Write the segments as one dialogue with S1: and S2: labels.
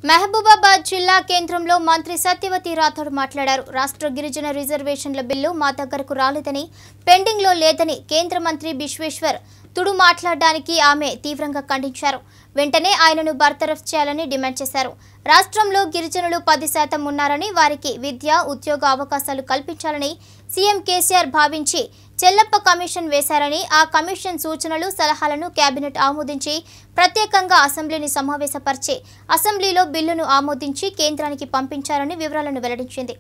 S1: మహబూబాబాద్ జిల్లా కేంద్రంలో మంత్రి సత్యవతి రాథోడ్ మాట్లాడారు రాష్ట్ర గిరిజన రిజర్వేషన్ల బిల్లు మా దగ్గరకు రాలేదని పెండింగ్లో లేదని కేంద్ర మంత్రి బిశ్వేశ్వర్ తుడు మాట్లాడడానికి ఆమె తీవ్రంగా ఖండించారు వెంటనే ఆయనను బర్తరఫ్ చేయాలని డిమాండ్ చేశారు రాష్ట్రంలో గిరిజనులు పది శాతం ఉన్నారని వారికి విద్య ఉద్యోగ అవకాశాలు కల్పించాలని సీఎం కేసీఆర్ భావించి చెల్లప్ప కమిషన్ వేశారని ఆ కమిషన్ సూచనలు సలహాలను కేబినెట్ ఆమోదించి ప్రత్యేకంగా అసెంబ్లీని సమావేశపరిచి అసెంబ్లీలో బిల్లును ఆమోదించి కేంద్రానికి పంపించారని వివరాలను వెల్లడించింది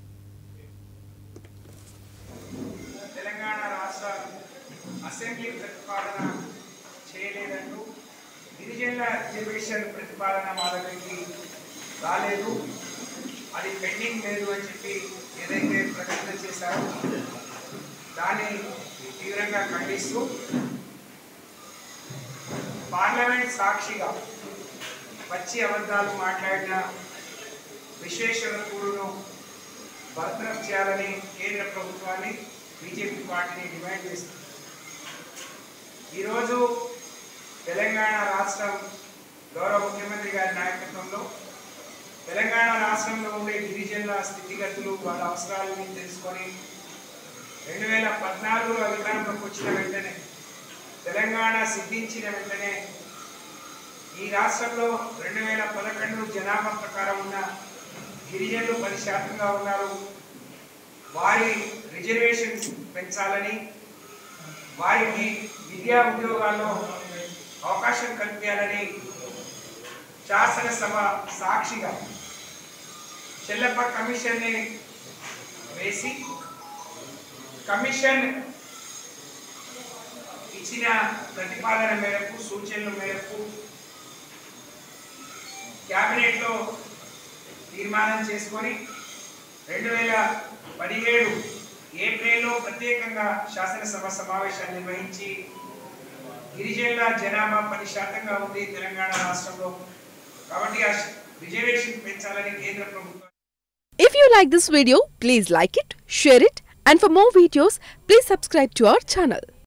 S2: తెలంగాణ రాష్ట్ర అసెంబ్లీ ప్రతిపాదన చేయలేదంటూ గిరిజనుల రిజర్వేషన్ ప్రతిపాదన మా దగ్గరికి రాలేదు అది పెండింగ్ లేదు అని చెప్పి ఏదైతే ప్రకటన చేశారో దాన్ని తీవ్రంగా ఖండిస్తూ పార్లమెంట్ సాక్షిగా వచ్చి అబద్ధాలు మాట్లాడిన విశ్వేశ్వరకుడును బర్తరఫ్ చేయాలని కేంద్ర ప్రభుత్వాన్ని బీజేపీ పార్టీని డిమాండ్ చేస్తుంది ఈరోజు తెలంగాణ రాష్ట్రం గౌరవ ముఖ్యమంత్రి గారి నాయకత్వంలో తెలంగాణ రాష్ట్రంలో ఉండే గిరిజనుల స్థితిగతులు వాళ్ళ అవసరాలని తెలుసుకొని రెండు వేల పద్నాలుగులో అధికారంలోకి వచ్చిన వెంటనే తెలంగాణ సిద్ధించిన వెంటనే ఈ రాష్ట్రంలో రెండు వేల పదకొండు జనాభా ప్రకారం ఉన్న గిరిజనులు పది శాతంగా ఉన్నారు వారి రిజర్వేషన్ పెంచాలని వారికి విద్యా ఉద్యోగాల్లో అవకాశం కల్పించాలని శాసనసభ సాక్షిగా చెల్లప్ప కమిషన్ని వేసి కమిషన్ ఇచ్చిన ప్రతిపాదన మేరకు సూచనల మేరకు క్యాబినెట్లో తీర్మానం చేసుకొని రెండు వేల పదిహేడు ఏప్రిల్లో ప్రత్యేకంగా శాసనసభ సమావేశాన్ని నిర్వహించి గిరిజనుల జనాభా పది శాతంగా ఉంది తెలంగాణ రాష్ట్రంలో కాబట్టి ఆ రిజర్వేషన్ పెంచాలని కేంద్ర ప్రభుత్వం
S3: If you like this video, please like it, share it, and for more videos, please subscribe to our channel.